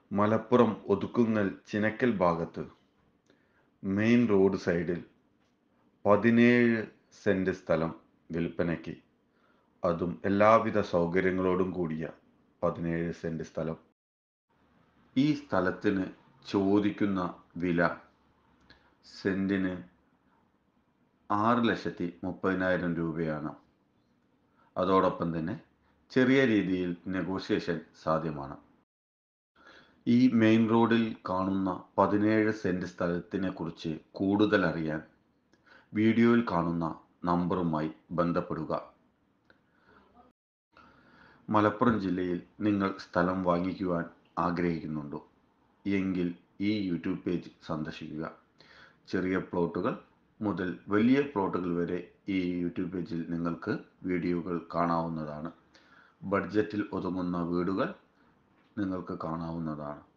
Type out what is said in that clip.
മലപ്പുറം ഒതുക്കുങ്ങൽ ചിനക്കൽ ഭാഗത്ത് main road സൈഡിൽ പതിനേഴ് സെൻറ് സ്ഥലം വിൽപ്പനയ്ക്ക് അതും എല്ലാവിധ സൗകര്യങ്ങളോടും കൂടിയ പതിനേഴ് സെൻറ് സ്ഥലം ഈ സ്ഥലത്തിന് ചോദിക്കുന്ന വില സെൻറ്റിന് ആറ് ലക്ഷത്തി മുപ്പതിനായിരം രൂപയാണ് അതോടൊപ്പം തന്നെ ചെറിയ രീതിയിൽ നെഗോഷിയേഷൻ സാധ്യമാണ് ഈ മെയിൻ റോഡിൽ കാണുന്ന പതിനേഴ് സെൻറ് സ്ഥലത്തിനെ കുറിച്ച് കൂടുതൽ അറിയാൻ വീഡിയോയിൽ കാണുന്ന നമ്പറുമായി ബന്ധപ്പെടുക മലപ്പുറം ജില്ലയിൽ നിങ്ങൾ സ്ഥലം വാങ്ങിക്കുവാൻ ആഗ്രഹിക്കുന്നുണ്ടോ എങ്കിൽ ഈ യൂട്യൂബ് പേജ് സന്ദർശിക്കുക ചെറിയ പ്ലോട്ടുകൾ മുതൽ വലിയ പ്ലോട്ടുകൾ വരെ ഈ യൂട്യൂബ് പേജിൽ നിങ്ങൾക്ക് വീഡിയോകൾ കാണാവുന്നതാണ് ബഡ്ജറ്റിൽ ഒതുങ്ങുന്ന വീടുകൾ നിങ്ങൾക്ക് കാണാവുന്നതാണ്